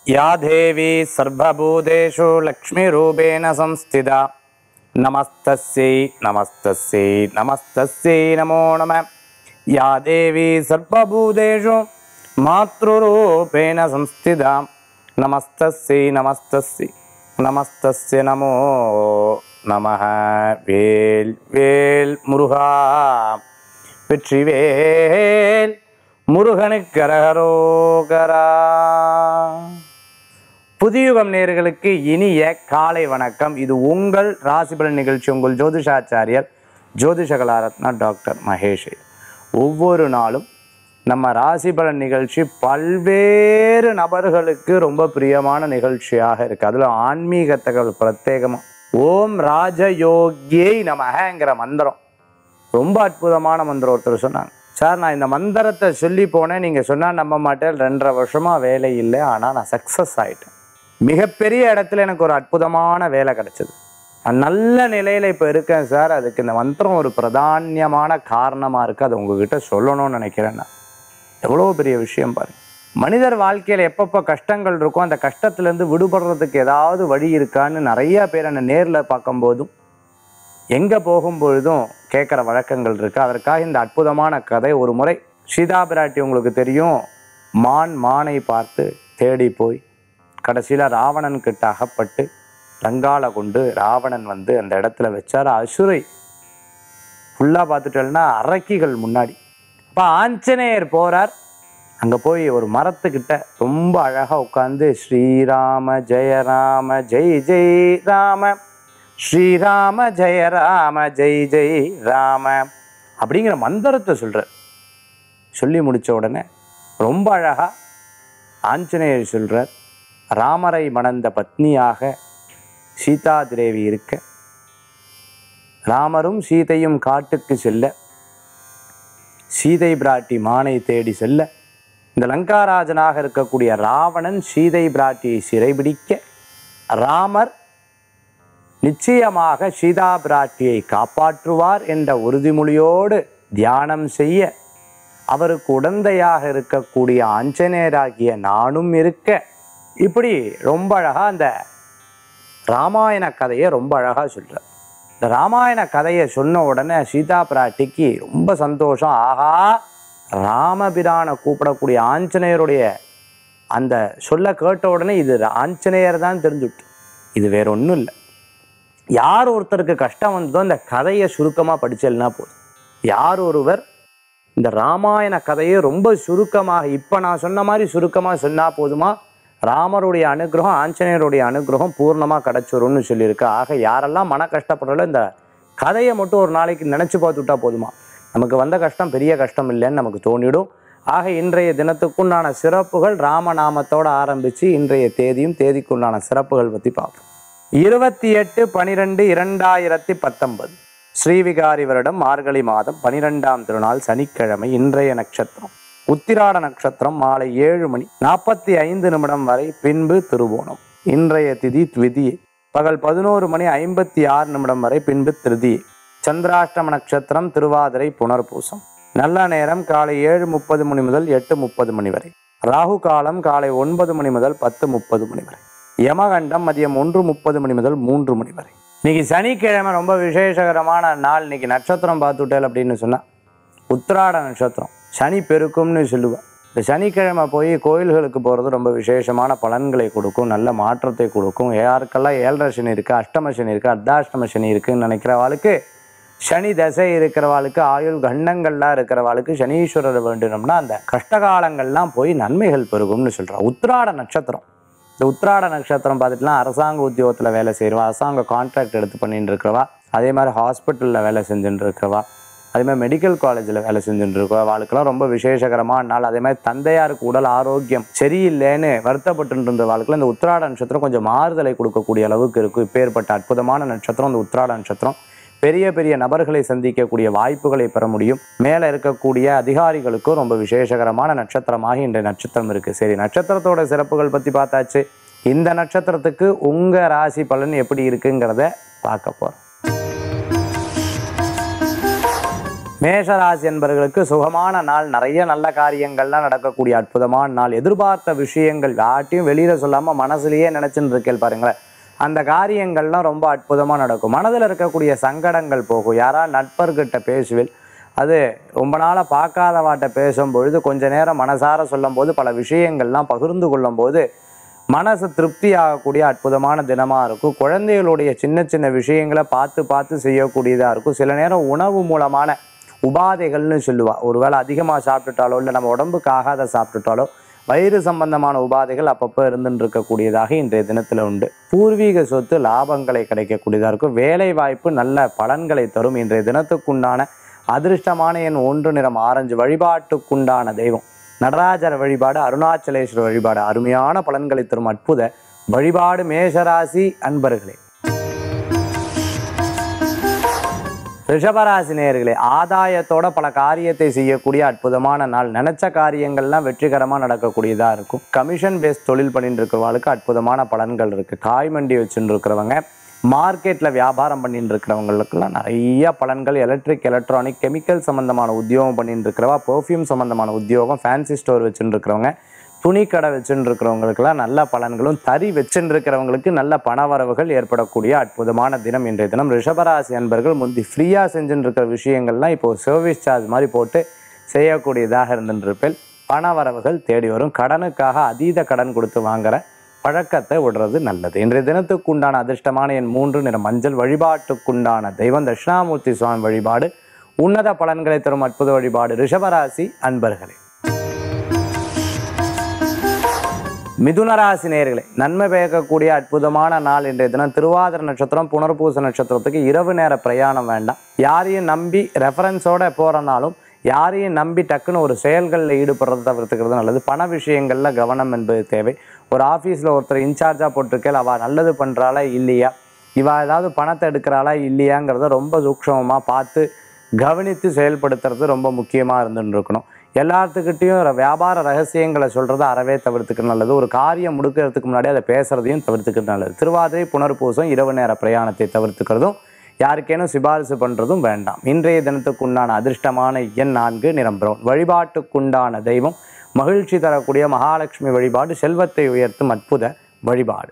या देवी सर्वभूतेषु लक्ष्मीरूपेण संस्थिता नमस्तस्यै नमस्तस्यै नमस्तस्यै नमो नमः या देवी सर्वभूतेषु मातृरूपेण संस्थिता नमस्तस्यै नमस्तस्यै नमस्तस्य नमो நமः வேல் வேல் முருகா வெற்றிவேல் முருகனுக்கு அரகரோகரா புதியுகம் நேயர்களுக்கு இனிய காலை வணக்கம் இது உங்கள் ராசிபலன் நிகழ்ச்சி உங்கள் ஜோதிஷாச்சாரியர் ஜோதிஷகலாரத்னா டாக்டர் மகேஷ் ஒவ்வொரு நாளும் நம்ம ராசிபலன் நிகழ்ச்சி பல்வேறு நபர்களுக்கு ரொம்ப பிரியமான நிகழ்ச்சியாக இருக்கு அதுல ஆன்மீக தகவல் பிரத்யேகமாக ஓம் ராஜயோகியை நமகங்கிற மந்திரம் ரொம்ப அற்புதமான மந்திரம் ஒருத்தர் சொன்னாங்க சார் நான் இந்த மந்திரத்தை சொல்லி போனேன் நீங்கள் சொன்னால் நம்ப மாட்டேன் ரெண்டரை வருஷமாக வேலை இல்லை ஆனால் நான் சக்ஸஸ் ஆயிட்டேன் மிகப்பெரிய இடத்துல எனக்கு ஒரு அற்புதமான வேலை கிடைச்சது நான் நல்ல நிலையில் இப்போ இருக்கேன் சார் அதுக்கு இந்த மந்திரம் ஒரு பிரதானியமான காரணமாக இருக்குது அதை உங்ககிட்ட சொல்லணும்னு நினைக்கிறேன் நான் எவ்வளோ பெரிய விஷயம் பாருங்க மனிதர் வாழ்க்கையில் எப்பப்போ கஷ்டங்கள் இருக்கோ அந்த கஷ்டத்துலேருந்து விடுபடுறதுக்கு ஏதாவது வழி இருக்கான்னு நிறைய பேர் என்னை நேரில் பார்க்கும்போதும் எங்கே போகும்பொழுதும் கேட்குற வழக்கங்கள் இருக்குது அதற்காக இந்த அற்புதமான கதை ஒரு முறை சீதா பிராட்டி உங்களுக்கு தெரியும் மான் மானை பார்த்து தேடி போய் கடைசியில் ராவணன் கிட்ட அகப்பட்டு லங்கால கொண்டு ராவணன் வந்து அந்த இடத்துல வச்சார் அசுரை ஃபுல்லாக பார்த்துட்டேன்னா அரக்கிகள் முன்னாடி அப்போ ஆஞ்சநேயர் போகிறார் அங்கே போய் ஒரு மரத்துக்கிட்ட ரொம்ப அழகாக உட்காந்து ஸ்ரீராம ஜெய ராம ஜெய் ஜெய் ராம ஸ்ரீராம ஜெய ராம ஜெய் ஜெய் ராம அப்படிங்கிற மந்திரத்தை சொல்கிறார் சொல்லி முடிச்ச உடனே ரொம்ப அழகாக ஆஞ்சநேயர் சொல்கிறார் ராமரை மணந்த பத்னியாக சீதா தேவி இருக்க ராமரும் சீதையும் காட்டுக்கு செல்ல சீதை பிராட்டி மானை தேடி செல்ல இந்த லங்காராஜனாக இருக்கக்கூடிய ராவணன் சீதை பிராட்டியை சிறைபிடிக்க ராமர் நிச்சயமாக சீதா பிராட்டியை காப்பாற்றுவார் என்ற உறுதிமொழியோடு தியானம் செய்ய அவருக்கு உடந்தையாக இருக்கக்கூடிய ஆஞ்சநேயராகிய நானும் இருக்க இப்படி ரொம்ப அழகா அந்த ராமாயண கதையை ரொம்ப அழகா சொல்றார் இந்த ராமாயண கதையை சொன்ன உடனே சீதா பிராட்டிக்கு ரொம்ப சந்தோஷம் ஆஹா ராமபிரானை கூப்பிடக்கூடிய ஆஞ்சநேயருடைய அந்த சொல்ல கேட்ட உடனே இது ஆஞ்சநேயர் தான் தெரிஞ்சுட்டு இது வேற ஒன்றும் இல்லை யார் ஒருத்தருக்கு கஷ்டம் வந்ததோ இந்த கதையை சுருக்கமாக படிச்சல்னா போதும் யார் ஒருவர் இந்த ராமாயண கதையை ரொம்ப சுருக்கமாக இப்போ நான் சொன்ன மாதிரி சுருக்கமாக சொன்னால் போதுமா ராமருடைய அனுகிரகம் ஆஞ்சநேயருடைய அனுகிரகம் பூர்ணமாக கிடச்சிரும்னு சொல்லியிருக்கு ஆக யாரெல்லாம் மன கஷ்டப்படுறோ இந்த கதையை மட்டும் ஒரு நாளைக்கு நினச்சி பார்த்துட்டா போதுமா நமக்கு வந்த கஷ்டம் பெரிய கஷ்டம் இல்லைன்னு நமக்கு தோணிடும் ஆக இன்றைய தினத்துக்குண்டான சிறப்புகள் ராமநாமத்தோட ஆரம்பித்து இன்றைய தேதியும் தேதிக்குண்டான சிறப்புகள் பற்றி பார்ப்போம் இருபத்தி எட்டு பனிரெண்டு இரண்டாயிரத்தி பத்தொன்பது ஸ்ரீவிகாரி வருடம் மார்கழி மாதம் பனிரெண்டாம் திருநாள் சனிக்கிழமை இன்றைய நட்சத்திரம் உத்திராட நட்சத்திரம் மாலை ஏழு மணி நாற்பத்தி ஐந்து நிமிடம் வரை பின்பு திருவோணம் இன்றைய திதி த்விதியை பகல் பதினோரு மணி ஐம்பத்தி ஆறு நிமிடம் வரை பின்பு திருதியை சந்திராஷ்டம நட்சத்திரம் திருவாதிரை புனர்பூசம் நல்ல நேரம் காலை ஏழு முப்பது மணி முதல் எட்டு முப்பது மணி வரை ராகு காலம் காலை ஒன்பது மணி முதல் பத்து முப்பது மணி வரை யமகண்டம் மதியம் ஒன்று முப்பது மணி முதல் மூன்று மணி வரை இன்னைக்கு சனிக்கிழமை ரொம்ப விசேஷகரமான நாள் இன்னைக்கு நட்சத்திரம் பார்த்துட்டேல் அப்படின்னு சொன்னா உத்திராட நட்சத்திரம் சனி பெருக்கும்னு சொல்லுவேன் இந்த சனிக்கிழமை போய் கோயில்களுக்கு போகிறது ரொம்ப விசேஷமான பலன்களை கொடுக்கும் நல்ல மாற்றத்தை கொடுக்கும் யாருக்கெல்லாம் ஏழரை சனி இருக்குது அஷ்டம சனி இருக்குது அர்த்தாஷ்டம சனி இருக்குன்னு நினைக்கிறவாளுக்கு சனி தசை இருக்கிறவாளுக்கு ஆயுள் கண்டங்கள்லாம் இருக்கிறவாளுக்கு சனீஸ்வரர் வேண்டணும்னா அந்த கஷ்டகாலங்கள்லாம் போய் நன்மைகள் பெருகும்னு சொல்கிறோம் உத்திராட நட்சத்திரம் இந்த உத்திராட நட்சத்திரம் பார்த்துட்டுலாம் அரசாங்க உத்தியோகத்தில் வேலை செய்கிறவா அரசாங்க கான்ட்ராக்ட் எடுத்து பண்ணிட்டு இருக்கிறவா அதே மாதிரி ஹாஸ்பிட்டலில் வேலை செஞ்சுட்டு இருக்கிறவா அதே மாதிரி மெடிக்கல் காலேஜில் வேலை செஞ்சுட்டு இருக்கவா அவளுக்கெல்லாம் ரொம்ப விசேஷகரமான நாள் அதே மாதிரி தந்தையாருக்கு உடல் ஆரோக்கியம் சரியில்லைன்னு வருத்தப்பட்டு இருந்த வாழ்க்கையில் இந்த உத்திராட நட்சத்திரம் கொஞ்சம் மாறுதலை கொடுக்கக்கூடிய அளவுக்கு இருக்கும் இப்பேற்பட்ட அற்புதமான நட்சத்திரம் இந்த உத்திராட நட்சத்திரம் பெரிய பெரிய நபர்களை சந்திக்கக்கூடிய வாய்ப்புகளை பெற முடியும் மேலே இருக்கக்கூடிய அதிகாரிகளுக்கும் ரொம்ப விசேஷகரமான நட்சத்திரமாக இன்றைய நட்சத்திரம் இருக்குது சரி நட்சத்திரத்தோட சிறப்புகள் பற்றி பார்த்தாச்சு இந்த நட்சத்திரத்துக்கு உங்கள் ராசி பலன் எப்படி இருக்குங்கிறத பார்க்க போகிறோம் மேஷராசி என்பவர்களுக்கு சுகமான நாள் நிறைய நல்ல காரியங்கள்லாம் நடக்கக்கூடிய அற்புதமான நாள் எதிர்பார்த்த விஷயங்கள் யார்ட்டையும் வெளியில சொல்லாம மனசுலயே நினைச்சுட்டு இருக்கேன் பாருங்களேன் அந்த காரியங்கள்லாம் ரொம்ப அற்புதமா நடக்கும் மனதில் இருக்கக்கூடிய சங்கடங்கள் போகும் யாரா நட்பர்கிட்ட பேசுவேன் அது ரொம்ப நாளாக பார்க்காதவாட்ட பேசும் பொழுது கொஞ்ச நேரம் மனசார சொல்லும்போது பல விஷயங்கள்லாம் பகிர்ந்து கொள்ளும்போது மனசு திருப்தி ஆகக்கூடிய அற்புதமான தினமாக இருக்கும் குழந்தைகளுடைய சின்ன சின்ன விஷயங்களை பார்த்து பார்த்து செய்யக்கூடியதாக இருக்கும் சில நேரம் உணவு மூலமான உபாதைகள்னு சொல்லுவா ஒருவேளை அதிகமாக சாப்பிட்டுட்டாலோ இல்லை நம்ம உடம்புக்கு ஆகாத சாப்பிட்டுட்டாலோ வயிறு சம்பந்தமான உபாதைகள் அப்பப்போ இருந்துட்டு இருக்கக்கூடியதாக இன்றைய தினத்தில் உண்டு பூர்வீக சொத்து லாபங்களை கிடைக்கக்கூடியதாக இருக்கும் வேலை வாய்ப்பு நல்ல பலன்களை தரும் இன்றைய தினத்துக்குண்டான அதிர்ஷ்டமான எண் ஒன்று நிறம் ஆரஞ்சு வழிபாட்டுக்குண்டான தெய்வம் நடராஜர் வழிபாடு அருணாச்சலேஸ்வரர் வழிபாடு அருமையான பலன்களை தரும் அற்புத வழிபாடு மேஷராசி அன்பர்களே ரிஷபராசி நேயர்களே ஆதாயத்தோட பல காரியத்தை செய்யக்கூடிய அற்புதமான நாள் நினைச்ச காரியங்கள்லாம் வெற்றிகரமாக நடக்கக்கூடியதாக இருக்கும் கமிஷன் பேஸ் தொழில் பண்ணிட்டு இருக்கிறவங்களுக்கு அற்புதமான பலன்கள் இருக்கு காய் மண்டி வச்சுட்டு இருக்கிறவங்க மார்க்கெட்டில் வியாபாரம் பண்ணிட்டு இருக்கிறவங்களுக்குலாம் நிறைய பலன்கள் எலக்ட்ரிக் எலக்ட்ரானிக் கெமிக்கல் சம்மந்தமான உத்தியோகம் பண்ணிட்டு இருக்கிறவா பெர்ஃப்யூம் சம்மந்தமான உத்தியோகம் ஃபேன்சி ஸ்டோர் வச்சுட்டு இருக்கிறவங்க துணி கடை வச்சுட்டு இருக்கிறவங்களுக்கெல்லாம் நல்ல பலன்களும் தறி வச்சுட்டு இருக்கிறவங்களுக்கு நல்ல பணவரவுகள் ஏற்படக்கூடிய அற்புதமான தினம் இன்றைய தினம் ரிஷபராசி அன்பர்கள் முந்தி ஃப்ரீயாக செஞ்சுட்டு இருக்கிற விஷயங்கள்லாம் இப்போ சர்வீஸ் சார்ஜ் மாதிரி போட்டு செய்யக்கூடியதாக இருந்துருப்பேன் பணவரவுகள் தேடி வரும் கடனுக்காக அதீத கடன் கொடுத்து வாங்குற பழக்கத்தை விடுறது நல்லது இன்றைய தினத்துக்கு உண்டான அதிர்ஷ்டமான என் மூன்று நிற மஞ்சள் வழிபாட்டுக்குண்டான தெய்வம் தட்சிணாமூர்த்தி சுவாமி வழிபாடு உன்னத பலன்களை தரும் அற்புத வழிபாடு ரிஷபராசி அன்பர்களே மிதுனராசி நேயர்களே நன்மை பயக்கக்கூடிய அற்புதமான நாள் இன்றைய தினம் திருவாதிர நட்சத்திரம் புனர்பூச நட்சத்திரத்துக்கு இரவு நேர பிரயாணம் வேண்டாம் யாரையும் நம்பி ரெஃபரன்ஸோட போகிறனாலும் யாரையும் நம்பி டக்குன்னு ஒரு செயல்களில் ஈடுபடுறத தவிர்த்துக்கிறது நல்லது பண விஷயங்களில் கவனம் என்பது தேவை ஒரு ஆஃபீஸில் ஒருத்தர் இன்சார்ஜாக போட்டிருக்கேன் அவள் நல்லது பண்ணுறாளா இல்லையா இவள் ஏதாவது பணத்தை எடுக்கிறாளா இல்லையாங்கிறத ரொம்ப சூக்ஷமமாக பார்த்து கவனித்து செயல்படுத்துறது ரொம்ப முக்கியமாக இருந்துன்னு இருக்கணும் எல்லாத்துக்கிட்டையும் ர- வியாபார ரகசியங்களை சொல்கிறத அறவே தவிர்த்துக்கிறது நல்லது ஒரு காரியம் முடுக்கிறதுக்கு முன்னாடி அதை பேசுறதையும் தவிர்த்துக்கிறது நல்லது திருவாதிரை புனர்பூசம் இரவு நேர பிரயாணத்தை தவிர்த்துக்கிறதும் யாருக்கேனும் சிபாரிசு பண்ணுறதும் வேண்டாம் இன்றைய தினத்துக்குண்டான அதிர்ஷ்டமான எண் நான்கு நிறம் பிரவுன் வழிபாட்டுக்குண்டான தெய்வம் மகிழ்ச்சி தரக்கூடிய மகாலட்சுமி வழிபாடு செல்வத்தை உயர்த்தும் அற்புத வழிபாடு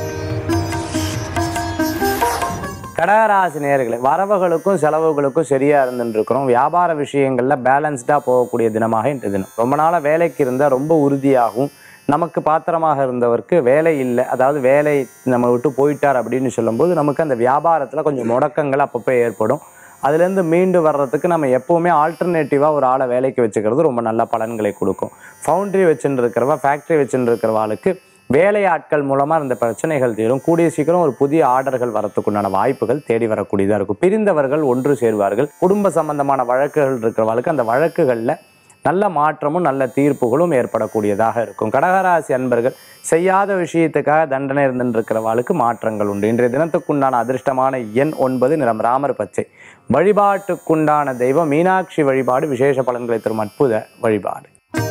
கடகராசி நேயர்களே வரவுகளுக்கும் செலவுகளுக்கும் சரியா இருந்துட்டு இருக்கிறோம் வியாபார விஷயங்கள்ல பேலன்ஸ்டா போகக்கூடிய தினமாக இன்றைய தினம் ரொம்ப நாளா வேலைக்கு இருந்தா ரொம்ப உறுதியாகவும் நமக்கு பாத்திரமாக இருந்தவருக்கு வேலை இல்லை அதாவது வேலை நம்ம விட்டு போயிட்டார் அப்படின்னு சொல்லும்போது நமக்கு அந்த வியாபாரத்துல கொஞ்சம் முடக்கங்கள் அப்பப்போ ஏற்படும் அதுலேருந்து மீண்டு வர்றதுக்கு நம்ம எப்போவுமே ஆல்டர்னேட்டிவாக ஒரு ஆளை வேலைக்கு வச்சுக்கிறது ரொம்ப நல்ல பலன்களை கொடுக்கும் ஃபவுண்ட்ரி வச்சுட்டு இருக்கிறவா ஃபேக்ட்ரி வச்சுட்டு இருக்கிறவாளுக்கு வேலையாட்கள் மூலமாக இந்த பிரச்சனைகள் தீரும் கூடிய சீக்கிரம் ஒரு புதிய ஆர்டர்கள் வரத்துக்குண்டான வாய்ப்புகள் தேடி வரக்கூடியதாக இருக்கும் பிரிந்தவர்கள் ஒன்று சேர்வார்கள் குடும்ப சம்பந்தமான வழக்குகள் இருக்கிறவர்களுக்கு அந்த வழக்குகளில் நல்ல மாற்றமும் நல்ல தீர்ப்புகளும் ஏற்படக்கூடியதாக இருக்கும் கடகராசி அன்பர்கள் செய்யாத விஷயத்துக்காக தண்டனை இருந்துருக்கிறவாளுக்கு மாற்றங்கள் உண்டு இன்றைய தினத்துக்குண்டான அதிர்ஷ்டமான எண் ஒன்பது நிறம் ராமர் பச்சை வழிபாட்டுக்குண்டான தெய்வம் மீனாட்சி வழிபாடு விசேஷ பலன்களை தரும் அற்புத வழிபாடு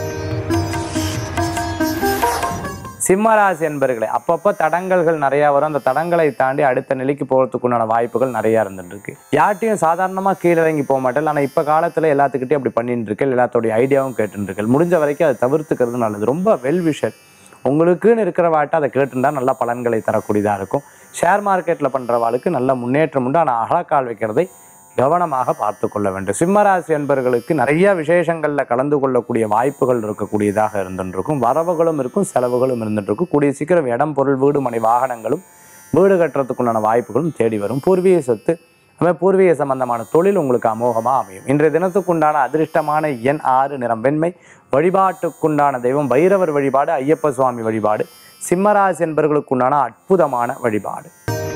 சிம்மராசி என்பர்களே அப்பப்போ தடங்கல்கள் நிறையா வரும் அந்த தடங்களை தாண்டி அடுத்த நிலைக்கு போகிறதுக்குண்டான வாய்ப்புகள் நிறையா இருந்துட்டு இருக்கு யார்ட்டையும் சாதாரணமாக கீழே இறங்கி போக மாட்டேன் ஆனால் இப்போ காலத்தில் எல்லாத்துக்கிட்டையும் அப்படி பண்ணிட்டு இருக்கேன் எல்லாத்தோடைய ஐடியாவும் கேட்டுட்டு இருக்கேன் முடிஞ்ச வரைக்கும் அதை தவிர்த்துக்கிறது நல்லது ரொம்ப வெல் விஷர் உங்களுக்குன்னு இருக்கிற வாட்டை அதை கேட்டுட்டா நல்ல பலன்களை தரக்கூடியதாக இருக்கும் ஷேர் மார்க்கெட்டில் பண்ணுறவாளுக்கு நல்ல முன்னேற்றம் உண்டு ஆனால் அகலக்கால் வைக்கிறதை கவனமாக பார்த்து கொள்ள வேண்டும் சிம்மராசி என்பவர்களுக்கு நிறைய விசேஷங்களில் கலந்து கொள்ளக்கூடிய வாய்ப்புகள் இருக்கக்கூடியதாக இருந்துருக்கும் வரவுகளும் இருக்கும் செலவுகளும் இருந்துட்டு இருக்கும் கூடிய சீக்கிரம் இடம் பொருள் வீடு மனை வாகனங்களும் வீடு கட்டுறதுக்குண்டான வாய்ப்புகளும் தேடி வரும் பூர்வீக சொத்து அதுமாதிரி பூர்வீக சம்பந்தமான தொழில் உங்களுக்கு அமோகமாக அமையும் இன்றைய தினத்துக்குண்டான அதிர்ஷ்டமான எண் ஆறு நிறம் வெண்மை வழிபாட்டுக்குண்டான தெய்வம் பைரவர் வழிபாடு ஐயப்ப சுவாமி வழிபாடு சிம்மராசி என்பவர்களுக்குண்டான அற்புதமான வழிபாடு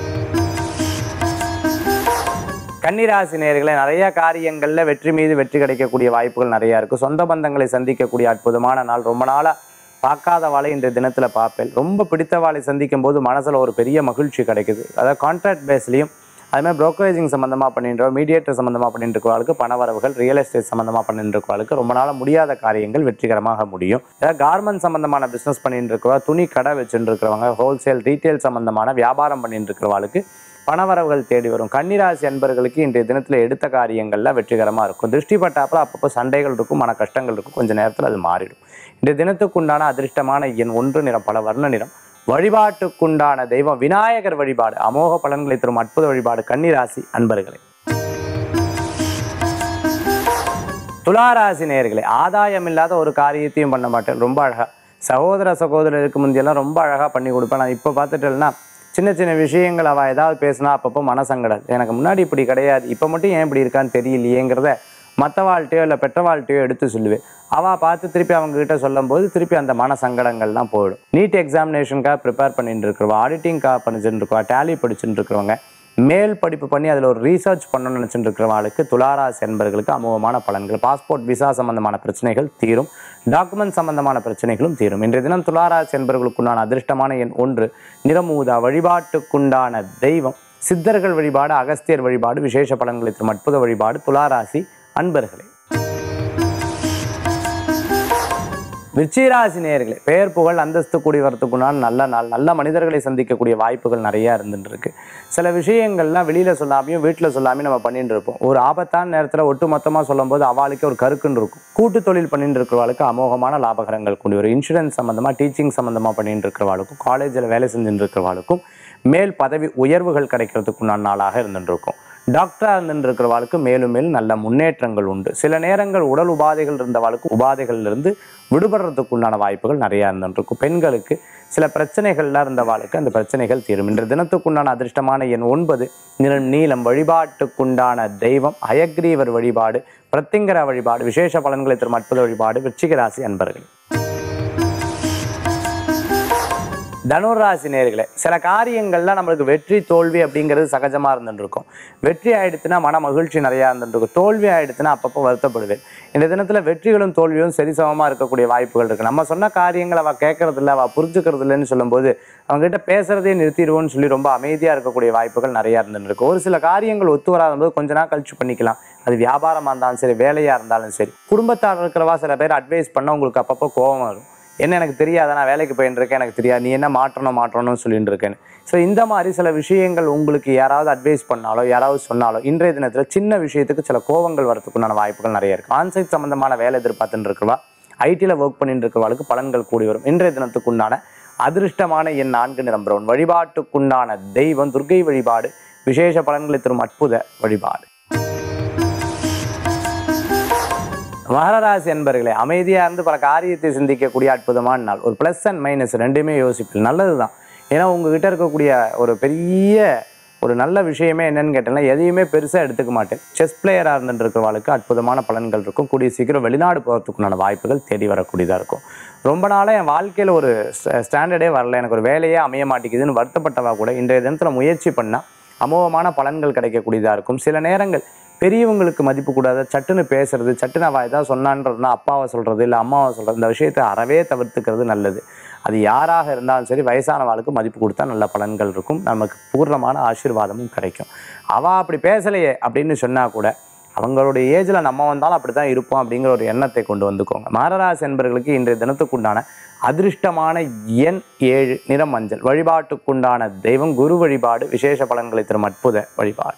கன்னிராசி நேயர்களே நிறைய காரியங்களில் வெற்றி மீது வெற்றி கிடைக்கக்கூடிய வாய்ப்புகள் நிறையா இருக்குது சொந்த பந்தங்களை சந்திக்கக்கூடிய அற்புதமான நாள் ரொம்ப நாளாக பார்க்காத வாழை இன்றைய தினத்தில் பார்ப்பேன் ரொம்ப பிடித்த வாழை சந்திக்கும் போது மனசில் ஒரு பெரிய மகிழ்ச்சி கிடைக்குது அதாவது கான்ட்ராக்ட் பேஸ்லையும் அதுமாதிரி ப்ரோக்கரேஜிங் சம்மந்தமாக பண்ணிட்டு மீடியேட்டர் சம்மந்தமாக பண்ணிட்டு இருக்கவாளுக்கு பண வரவுகள் ரியல் எஸ்டேட் சம்மந்தமாக பண்ணிட்டு இருக்கவாளுக்கு ரொம்ப நாளாக முடியாத காரியங்கள் வெற்றிகரமாக முடியும் ஏதாவது கார்மெண்ட் சம்மந்தமான பிஸ்னஸ் பண்ணிட்டு இருக்கவா துணி கடை வச்சுட்டு இருக்கிறவங்க ஹோல்சேல் ரீட்டைல் சம்மந்தமான வியாபாரம் பண்ணிட்டு இருக்கிறவாளுக்கு பணவரவுகள் தேடி வரும் கன்னிராசி அன்பர்களுக்கு இன்றைய தினத்தில் எடுத்த காரியங்கள்லாம் வெற்றிகரமாக இருக்கும் திருஷ்டி பட்டாப்புல அப்பப்போ சண்டைகள் இருக்கும் மன கஷ்டங்கள் இருக்கும் கொஞ்ச நேரத்தில் அது மாறிடும் இன்றைய தினத்துக்குண்டான அதிர்ஷ்டமான எண் ஒன்று நிறம் பல வர்ண நிறம் வழிபாட்டுக்குண்டான தெய்வம் விநாயகர் வழிபாடு அமோக பலன்களை தரும் அற்புத வழிபாடு கன்னிராசி அன்பர்களே துளாராசி நேயர்களே ஆதாயம் இல்லாத ஒரு காரியத்தையும் பண்ண மாட்டேன் ரொம்ப அழகா சகோதர சகோதரருக்கு முந்தியெல்லாம் ரொம்ப அழகா பண்ணி கொடுப்பேன் நான் இப்போ பார்த்துட்டேன்னா சின்ன சின்ன விஷயங்கள் அவள் ஏதாவது பேசினா அப்பப்போ மனசங்கடம் எனக்கு முன்னாடி இப்படி கிடையாது இப்போ மட்டும் ஏன் இப்படி இருக்கான்னு தெரியலையேங்கிறத மற்றவாழ்கிட்டையோ இல்லை பெற்றவாழ்கிட்டையோ எடுத்து சொல்லுவேன் அவள் பார்த்து திருப்பி அவங்க கிட்ட சொல்லும்போது திருப்பி அந்த மன சங்கடங்கள்லாம் போயிடும் நீட் எக்ஸாமினேஷனுக்காக ப்ரிப்பேர் பண்ணிட்டு இருக்கிறவா ஆடிட்டிங்காக பண்ணிச்சுட்டு இருக்கவா டேலி படிச்சுட்டு இருக்கிறவங்க மேல் படிப்பு பண்ணி அதில் ஒரு ரீசர்ச் பண்ணணும்னு நினச்சிட்டு இருக்கிறவங்களுக்கு துளாராசி என்பர்களுக்கு அமோகமான பலன்கள் பாஸ்போர்ட் விசா சம்பந்தமான பிரச்சனைகள் தீரும் டாக்குமெண்ட் சம்பந்தமான பிரச்சனைகளும் தீரும் இன்றைய தினம் துளாராசி என்பர்களுக்குண்டான அதிர்ஷ்டமான எண் ஒன்று நிறமூதா வழிபாட்டுக்குண்டான தெய்வம் சித்தர்கள் வழிபாடு அகஸ்தியர் வழிபாடு விசேஷ பலன்களை தரும் அற்புத வழிபாடு துளாராசி அன்பர்களே விருச்சிகராசி நேயர்களே பெயர் புகழ் அந்தஸ்து கூடி வரத்துக்குண்டான நல்ல நாள் நல்ல மனிதர்களை சந்திக்கக்கூடிய வாய்ப்புகள் நிறைய இருந்துட்டு இருக்கு சில விஷயங்கள்லாம் வெளியில சொல்லாமையும் வீட்டில் சொல்லாமையும் நம்ம பண்ணிட்டு இருப்போம் ஒரு ஆபத்தான நேரத்தில் ஒட்டு மொத்தமாக சொல்லும்போது அவளுக்கு ஒரு கருக்குன்னு இருக்கும் கூட்டு தொழில் பண்ணிட்டு இருக்கிறவளுக்கு அமோகமான லாபகரங்கள் கொண்டு வரும் இன்சூரன்ஸ் சம்மந்தமாக டீச்சிங் சம்மந்தமாக பண்ணிட்டு இருக்கிறவளுக்கும் காலேஜில் வேலை செஞ்சுட்டு இருக்கிறவளுக்கும் மேல் பதவி உயர்வுகள் கிடைக்கிறதுக்குண்டான நாளாக இருந்துட்டு இருக்கும் டாக்டராக இருந்துட்டு இருக்கிறவாளுக்கு மேலும் மேலும் நல்ல முன்னேற்றங்கள் உண்டு சில நேரங்கள் உடல் உபாதைகள் இருந்தவாளுக்கு உபாதைகள்ல இருந்து விடுபடுறதுக்குண்டான வாய்ப்புகள் நிறையா இருந்துட்டு இருக்கும் பெண்களுக்கு சில பிரச்சனைகள்லாம் இருந்தவாளுக்கு அந்த பிரச்சனைகள் தீரும் இன்று தினத்துக்குண்டான அதிர்ஷ்டமான எண் ஒன்பது நிறம் நீளம் வழிபாட்டுக்குண்டான தெய்வம் அயக்ரீவர் வழிபாடு பிரத்திங்கர வழிபாடு விசேஷ பலன்களை தரும் அற்புத வழிபாடு விருச்சிக ராசி அன்பர்கள் தனுராசி நேர்களே சில காரியங்கள்லாம் நம்மளுக்கு வெற்றி தோல்வி அப்படிங்கிறது சகஜமாக இருந்துட்டு இருக்கும் வெற்றி ஆயிடுச்சுன்னா மன மகிழ்ச்சி நிறையா இருந்துட்டு இருக்கும் தோல்வி ஆயிடுச்சுன்னா அப்பப்போ வருத்தப்படுவேன் இந்த தினத்தில் வெற்றிகளும் தோல்வியும் சரிசமமாக இருக்கக்கூடிய வாய்ப்புகள் இருக்குது நம்ம சொன்ன காரியங்களை அவள் கேட்கறது இல்லை அவள் புரிஞ்சுக்கிறது இல்லைன்னு சொல்லும்போது அவங்ககிட்ட பேசுறதே நிறுத்திடுவோம்னு சொல்லி ரொம்ப அமைதியாக இருக்கக்கூடிய வாய்ப்புகள் நிறையா இருந்துட்டு இருக்கு ஒரு சில காரியங்கள் ஒத்து வராத போது கொஞ்ச நாள் கழிச்சு பண்ணிக்கலாம் அது வியாபாரமாக இருந்தாலும் சரி வேலையாக இருந்தாலும் சரி குடும்பத்தார் இருக்கிறவா சில பேர் அட்வைஸ் பண்ண உங்களுக்கு அப்பப்போ கோபம் வரும் என்ன எனக்கு தெரியாத நான் வேலைக்கு போயின்னு இருக்கேன் எனக்கு தெரியாது நீ என்ன மாற்றணும் மாற்றணும்னு சொல்லிட்டு இருக்கேன்னு ஸோ இந்த மாதிரி சில விஷயங்கள் உங்களுக்கு யாராவது அட்வைஸ் பண்ணாலோ யாராவது சொன்னாலோ இன்றைய தினத்தில் சின்ன விஷயத்துக்கு சில கோவங்கள் வரதுக்குண்டான வாய்ப்புகள் நிறைய இருக்கு ஆன்சைட் சம்பந்தமான வேலை எதிர்பார்த்துட்டு இருக்கிறவா ஐடியில் ஒர்க் பண்ணிட்டு இருக்கிறவளுக்கு பலன்கள் கூடி வரும் இன்றைய தினத்துக்குண்டான அதிர்ஷ்டமான என் நான்கு நிறம் பிரவுன் வழிபாட்டுக்குண்டான தெய்வம் துர்க்கை வழிபாடு விசேஷ பலன்களை தரும் அற்புத வழிபாடு மகராசி என்பர்களே அமைதியாக இருந்து பல காரியத்தை சிந்திக்கக்கூடிய அற்புதமான நாள் ஒரு ப்ளஸ் அண்ட் மைனஸ் ரெண்டுமே யோசிப்பில் நல்லது தான் ஏன்னா உங்ககிட்ட இருக்கக்கூடிய ஒரு பெரிய ஒரு நல்ல விஷயமே என்னன்னு கேட்டீங்கன்னா எதையுமே பெருசாக எடுத்துக்க மாட்டேன் செஸ் பிளேயராக இருந்துட்டு இருக்கிறவளுக்கு அற்புதமான பலன்கள் இருக்கும் கூடிய சீக்கிரம் வெளிநாடு போகிறதுக்குண்டான வாய்ப்புகள் தேடி வரக்கூடியதாக இருக்கும் ரொம்ப நாளாக என் வாழ்க்கையில் ஒரு ஸ்டாண்டர்டே வரல எனக்கு ஒரு வேலையே அமைய மாட்டேங்குதுன்னு வருத்தப்பட்டவா கூட இன்றைய தினத்தில் முயற்சி பண்ணால் அமோகமான பலன்கள் கிடைக்கக்கூடியதாக இருக்கும் சில நேரங்கள் பெரியவங்களுக்கு மதிப்பு கூடாத சட்டுன்னு பேசுறது சட்டுன்னு அவள் ஏதாவது சொன்னான்றதுனா அப்பாவை சொல்கிறது இல்லை அம்மாவை சொல்கிறது இந்த விஷயத்தை அறவே தவிர்த்துக்கிறது நல்லது அது யாராக இருந்தாலும் சரி வயசானவாளுக்கு மதிப்பு கொடுத்தா நல்ல பலன்கள் இருக்கும் நமக்கு பூர்ணமான ஆசீர்வாதமும் கிடைக்கும் அவள் அப்படி பேசலையே அப்படின்னு சொன்னால் கூட அவங்களுடைய ஏஜில் நம்ம வந்தாலும் அப்படி தான் இருப்போம் அப்படிங்கிற ஒரு எண்ணத்தை கொண்டு வந்துக்கோங்க மாரராசி என்பர்களுக்கு இன்றைய தினத்துக்குண்டான அதிர்ஷ்டமான எண் ஏழு நிறம் மஞ்சள் வழிபாட்டுக்குண்டான தெய்வம் குரு வழிபாடு விசேஷ பலன்களை தரும் அற்புத வழிபாடு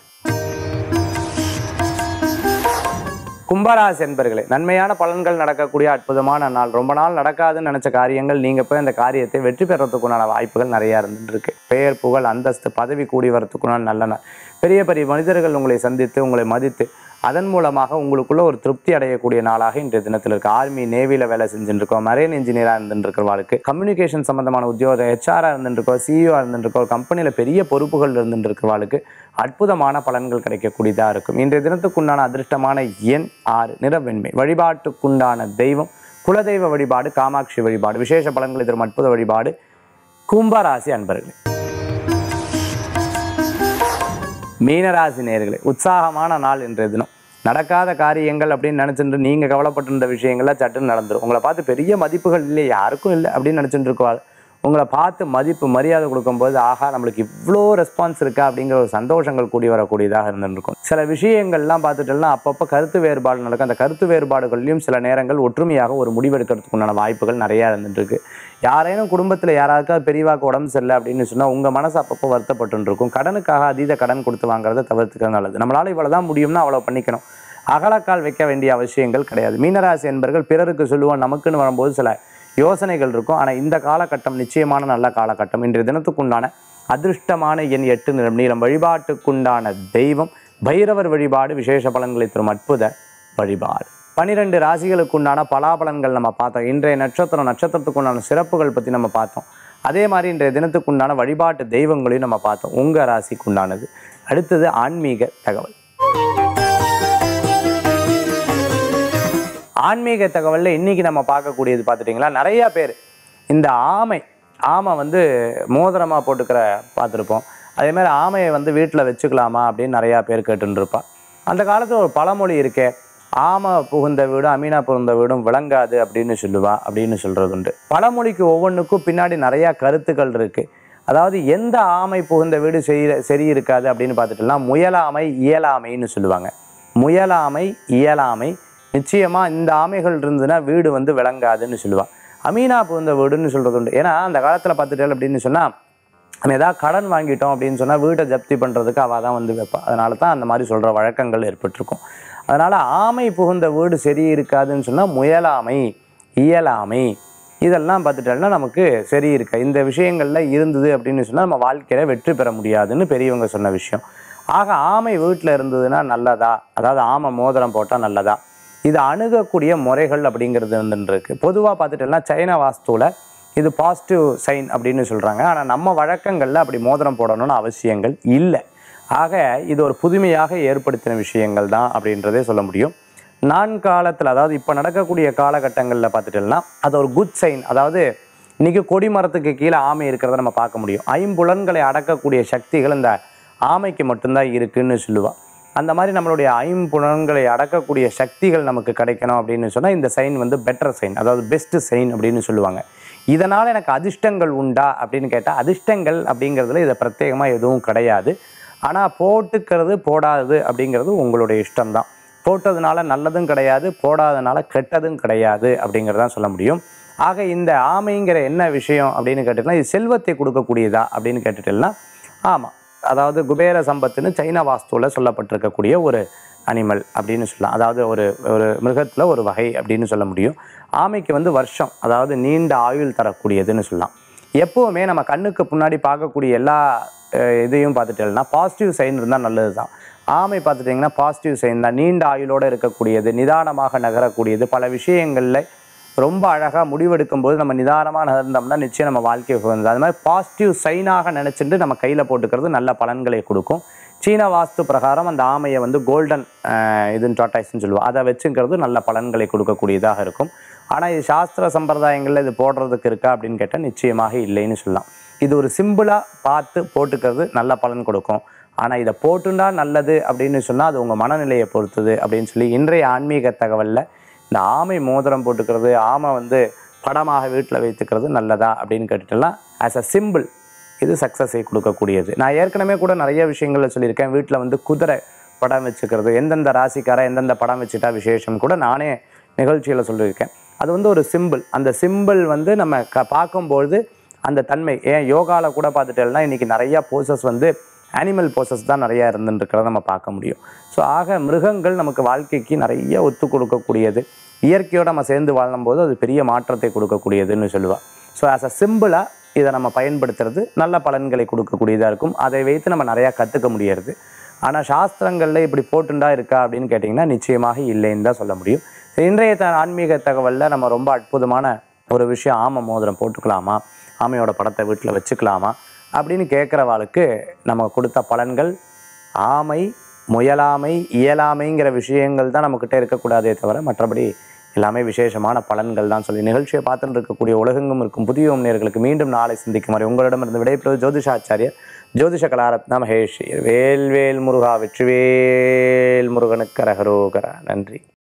கும்பராசி என்பர்களே நன்மையான பலன்கள் நடக்கக்கூடிய அற்புதமான நாள் ரொம்ப நாள் நடக்காதுன்னு நினைச்ச காரியங்கள் நீங்க போய் அந்த காரியத்தை வெற்றி பெறத்துக்குண்டான வாய்ப்புகள் நிறைய இருந்துட்டு இருக்கு பெயர் புகழ் அந்தஸ்து பதவி கூடி வரத்துக்குண்டான நல்ல நாள் பெரிய பெரிய மனிதர்கள் உங்களை சந்தித்து உங்களை மதித்து அதன் மூலமாக உங்களுக்குள்ள ஒரு திருப்தி அடையக்கூடிய நாளாக இன்றைய தினத்தில் இருக்கு ஆர்மி நேவியில் வேலை செஞ்சுட்டு இருக்கோம் மரைன் இன்ஜினியராக இருந்துட்டு இருக்கிறவாளுக்கு கம்யூனிகேஷன் சம்பந்தமான உத்தியோகம் ஹெச்ஆராக இருந்துட்டு இருக்கோம் சிஇஓ இருந்துட்டு இருக்கோம் கம்பெனியில் பெரிய பொறுப்புகள் இருந்துட்டு இருக்கிறவாளுக்கு அற்புதமான பலன்கள் கிடைக்கக்கூடியதாக இருக்கும் இன்றைய தினத்துக்குண்டான அதிர்ஷ்டமான எண் ஆறு நிறவெண்மை வழிபாட்டுக்குண்டான தெய்வம் குலதெய்வ வழிபாடு காமாட்சி வழிபாடு விசேஷ பலன்களை தரும் அற்புத வழிபாடு கும்பராசி அன்பர்களே மீனராசி நேர்களே உற்சாகமான நாள் இன்றைய தினம் நடக்காத காரியங்கள் அப்படின்னு நினச்சிட்டு நீங்கள் கவலைப்பட்டிருந்த விஷயங்கள்லாம் சட்டுன்னு நடந்துரும் உங்களை பார்த்து பெரிய மதிப்புகள் இல்லை யாருக்கும் இல்லை அப்படின்னு நினச்சிட்டு இருக்கவாள் உங்களை பார்த்து மதிப்பு மரியாதை கொடுக்கும்போது ஆஹா நம்மளுக்கு இவ்வளோ ரெஸ்பான்ஸ் இருக்கா அப்படிங்கிற ஒரு சந்தோஷங்கள் கூடி வரக்கூடியதாக இருந்துருக்கும் சில விஷயங்கள்லாம் பார்த்துட்டோம்னா அப்பப்போ கருத்து வேறுபாடு நடக்கும் அந்த கருத்து வேறுபாடுகள்லையும் சில நேரங்கள் ஒற்றுமையாக ஒரு முடிவெடுக்கிறதுக்கு உண்டான வாய்ப்புகள் நிறையா இருந்துட்டு இருக்கு யாரேனும் குடும்பத்தில் யாராருக்காவது பெரியவாக்கு உடம்பு சரியில்லை அப்படின்னு சொன்னால் உங்கள் மனசு அப்பப்போ வருத்தப்பட்டு இருக்கும் கடனுக்காக அதீத கடன் கொடுத்து வாங்குறத தவிர்த்துக்கிறது நல்லது நம்மளால் இவ்வளோ தான் முடியும்னா அவ்வளோ பண்ணிக்கணும் அகலக்கால் வைக்க வேண்டிய அவசியங்கள் கிடையாது மீனராசி என்பர்கள் பிறருக்கு சொல்லுவோம் நமக்குன்னு வரும்போது சில யோசனைகள் இருக்கும் ஆனால் இந்த காலகட்டம் நிச்சயமான நல்ல காலகட்டம் இன்றைய தினத்துக்குண்டான அதிர்ஷ்டமான எண் எட்டு நிறம் நீளம் வழிபாட்டுக்குண்டான தெய்வம் பைரவர் வழிபாடு விசேஷ பலன்களை தரும் அற்புத வழிபாடு பனிரெண்டு ராசிகளுக்குண்டான பலாபலன்கள் நம்ம பார்த்தோம் இன்றைய நட்சத்திரம் நட்சத்திரத்துக்குண்டான சிறப்புகள் பற்றி நம்ம பார்த்தோம் அதே மாதிரி இன்றைய தினத்துக்குண்டான வழிபாட்டு தெய்வங்களையும் நம்ம பார்த்தோம் உங்கள் ராசிக்குண்டானது அடுத்தது ஆன்மீக தகவல் ஆன்மீக தகவலில் இன்றைக்கி நம்ம பார்க்கக்கூடியது பார்த்துட்டிங்களா நிறையா பேர் இந்த ஆமை ஆமை வந்து மோதிரமாக போட்டுக்கிற பார்த்துருப்போம் அதே மாதிரி ஆமையை வந்து வீட்டில் வச்சுக்கலாமா அப்படின்னு நிறையா பேர் கேட்டுருப்பா அந்த காலத்தில் ஒரு பழமொழி இருக்கே ஆமை புகுந்த வீடும் அமீனா புகுந்த வீடும் விளங்காது அப்படின்னு சொல்லுவா அப்படின்னு சொல்கிறது உண்டு பழமொழிக்கு ஒவ்வொன்றுக்கும் பின்னாடி நிறையா கருத்துக்கள் இருக்குது அதாவது எந்த ஆமை புகுந்த வீடு செய்ய சரி இருக்காது அப்படின்னு பார்த்துட்டோம்னா முயலாமை இயலாமைன்னு சொல்லுவாங்க முயலாமை இயலாமை நிச்சயமாக இந்த ஆமைகள் இருந்ததுன்னா வீடு வந்து விளங்காதுன்னு சொல்லுவாள் அமீனா புகுந்த வீடுன்னு சொல்கிறது உண்டு ஏன்னா அந்த காலத்தில் பார்த்துட்டேன் அப்படின்னு சொன்னால் நம்ம ஏதாவது கடன் வாங்கிட்டோம் அப்படின்னு சொன்னால் வீட்டை ஜப்தி பண்ணுறதுக்கு அவள் தான் வந்து வைப்பா அதனால தான் அந்த மாதிரி சொல்கிற வழக்கங்கள் ஏற்பட்டிருக்கும் அதனால் ஆமை புகுந்த வீடு சரி இருக்காதுன்னு சொன்னால் முயலாமை இயலாமை இதெல்லாம் பார்த்துட்டோம்னா நமக்கு சரி இருக்கா இந்த விஷயங்கள்ல இருந்தது அப்படின்னு சொன்னால் நம்ம வாழ்க்கையில் வெற்றி பெற முடியாதுன்னு பெரியவங்க சொன்ன விஷயம் ஆக ஆமை வீட்டில் இருந்ததுன்னா நல்லதா அதாவது ஆமை மோதிரம் போட்டால் நல்லதா இது அணுகக்கூடிய முறைகள் அப்படிங்கிறது வந்துருக்கு பொதுவாக பார்த்துட்டோம்னா சைனா வாஸ்துவில் இது பாசிட்டிவ் சைன் அப்படின்னு சொல்கிறாங்க ஆனால் நம்ம வழக்கங்களில் அப்படி மோதிரம் போடணும்னு அவசியங்கள் இல்லை ஆக இது ஒரு புதுமையாக ஏற்படுத்தின விஷயங்கள் தான் அப்படின்றதே சொல்ல முடியும் நான் காலத்தில் அதாவது இப்போ நடக்கக்கூடிய காலகட்டங்களில் பார்த்துட்டோம்னா அது ஒரு குட் சைன் அதாவது இன்றைக்கி கொடி மரத்துக்கு கீழே ஆமை இருக்கிறத நம்ம பார்க்க முடியும் ஐம்புலன்களை அடக்கக்கூடிய சக்திகள் இந்த ஆமைக்கு மட்டும்தான் இருக்குன்னு சொல்லுவாள் அந்த மாதிரி நம்மளுடைய ஐம்புலன்களை அடக்கக்கூடிய சக்திகள் நமக்கு கிடைக்கணும் அப்படின்னு சொன்னால் இந்த சைன் வந்து பெட்டர் சைன் அதாவது பெஸ்ட் சைன் அப்படின்னு சொல்லுவாங்க இதனால் எனக்கு அதிர்ஷ்டங்கள் உண்டா அப்படின்னு கேட்டால் அதிர்ஷ்டங்கள் அப்படிங்கிறதுல இதை பிரத்யேகமாக எதுவும் கிடையாது ஆனால் போட்டுக்கிறது போடாதது அப்படிங்கிறது உங்களுடைய இஷ்டம்தான் போட்டதுனால நல்லதும் கிடையாது போடாதனால கெட்டதும் கிடையாது அப்படிங்கிறதான் சொல்ல முடியும் ஆக இந்த ஆமைங்கிற என்ன விஷயம் அப்படின்னு கேட்டிங்கன்னா இது செல்வத்தை கொடுக்கக்கூடியதா அப்படின்னு கேட்டுட்டேன்னா ஆமாம் அதாவது குபேர சம்பத்துன்னு சைனா வாஸ்துவில் சொல்லப்பட்டிருக்கக்கூடிய ஒரு அனிமல் அப்படின்னு சொல்லலாம் அதாவது ஒரு ஒரு மிருகத்தில் ஒரு வகை அப்படின்னு சொல்ல முடியும் ஆமைக்கு வந்து வருஷம் அதாவது நீண்ட ஆயுள் தரக்கூடியதுன்னு சொல்லலாம் எப்போவுமே நம்ம கண்ணுக்கு முன்னாடி பார்க்கக்கூடிய எல்லா அஹ், இதையும் பார்த்துட்டேன்னா பாசிட்டிவ் சைன் இருந்தால் நல்லது தான் ஆமை பார்த்துட்டிங்கன்னா பாசிட்டிவ் சைன் தான் நீண்ட ஆயுளோடு இருக்கக்கூடியது நிதானமாக நகரக்கூடியது பல விஷயங்களில் ரொம்ப அழகாக முடிவெடுக்கும் போது நம்ம நிதானமாக நகர்ந்தோம்னா நிச்சயம் நம்ம வாழ்க்கை உகந்தது அது மாதிரி பாசிட்டிவ் சைனாக நினச்சிட்டு நம்ம கையில் போட்டுக்கிறது நல்ல பலன்களை கொடுக்கும் சீன வாஸ்து பிரகாரம் அந்த ஆமையை வந்து கோல்டன் இதுன்னு டாட்டாய்ஸ்னு சொல்லுவோம் அதை வச்சுங்கிறது நல்ல பலன்களை கொடுக்கக்கூடியதாக இருக்கும் ஆனால் இது சாஸ்திர சம்பிரதாயங்களில் இது போடுறதுக்கு இருக்கா அப்படின்னு கேட்டால் நிச்சயமாக இல்லைன்னு சொல்லலாம் இது ஒரு சிம்பிளாக பார்த்து போட்டுக்கிறது நல்ல பலன் கொடுக்கும் ஆனால் இதை போட்டுண்டா நல்லது அப்படின்னு சொன்னால் அது உங்கள் மனநிலையை பொறுத்தது அப்படின்னு சொல்லி இன்றைய ஆன்மீக தகவலில் இந்த ஆமை மோதிரம் போட்டுக்கிறது ஆமை வந்து படமாக வீட்டில் வைத்துக்கிறது நல்லதா அப்படின்னு கேட்டுட்டெல்லாம் ஆஸ் அ சிம்பிள் இது சக்ஸஸை கொடுக்கக்கூடியது நான் ஏற்கனவே கூட நிறைய விஷயங்களில் சொல்லியிருக்கேன் வீட்டில் வந்து குதிரை படம் வச்சுக்கிறது எந்தெந்த ராசிக்கார எந்தெந்த படம் வச்சுட்டா விசேஷம் கூட நானே நிகழ்ச்சியில் சொல்லியிருக்கேன் அது வந்து ஒரு சிம்பிள் அந்த சிம்பிள் வந்து நம்ம க பார்க்கும்பொழுது அந்த தன்மை ஏன் யோகாவில் கூட பார்த்துட்டேன்னா இன்றைக்கி நிறையா போசஸ் வந்து அனிமல் போசஸ் தான் நிறையா இருந்துருக்கிறத நம்ம பார்க்க முடியும் ஸோ ஆக மிருகங்கள் நமக்கு வாழ்க்கைக்கு நிறைய ஒத்து கொடுக்கக்கூடியது இயற்கையோடு நம்ம சேர்ந்து வாழும்போது அது பெரிய மாற்றத்தை கொடுக்கக்கூடியதுன்னு சொல்லுவாள் ஸோ ஆஸ் அ சிம்பிளாக இதை நம்ம பயன்படுத்துறது நல்ல பலன்களை கொடுக்கக்கூடியதாக இருக்கும் அதை வைத்து நம்ம நிறையா கற்றுக்க முடியறது ஆனால் சாஸ்திரங்களில் இப்படி போட்டுண்டா இருக்கா அப்படின்னு கேட்டிங்கன்னா நிச்சயமாக இல்லைன்னு தான் சொல்ல முடியும் சரி, இன்றைய த ஆன்மீக தகவலில் நம்ம ரொம்ப அற்புதமான ஒரு விஷயம் ஆமை மோதிரம் போட்டுக்கலாமா ஆமையோட படத்தை வீட்டில் வச்சுக்கலாமா அப்படின்னு கேட்குறவாளுக்கு நம்ம கொடுத்த பலன்கள் ஆமை முயலாமை இயலாமைங்கிற விஷயங்கள் தான் நம்மக்கிட்ட இருக்கக்கூடாதே தவிர மற்றபடி எல்லாமே விசேஷமான பலன்கள் தான் சொல்லி நிகழ்ச்சியை பார்த்துட்டு இருக்கக்கூடிய உலகெங்கும் இருக்கும் புதிய நேயர்களுக்கு மீண்டும் நாளை சிந்திக்கும் வரை உங்களிடமிருந்து விடைபெறுவது ஜோதிஷாச்சாரியர் ஜோதிஷ கலாரத்ன மகேஷ் வேல்வேல் முருகா வெற்றிவேல் முருகனுக்கு ரகரோகரா நன்றி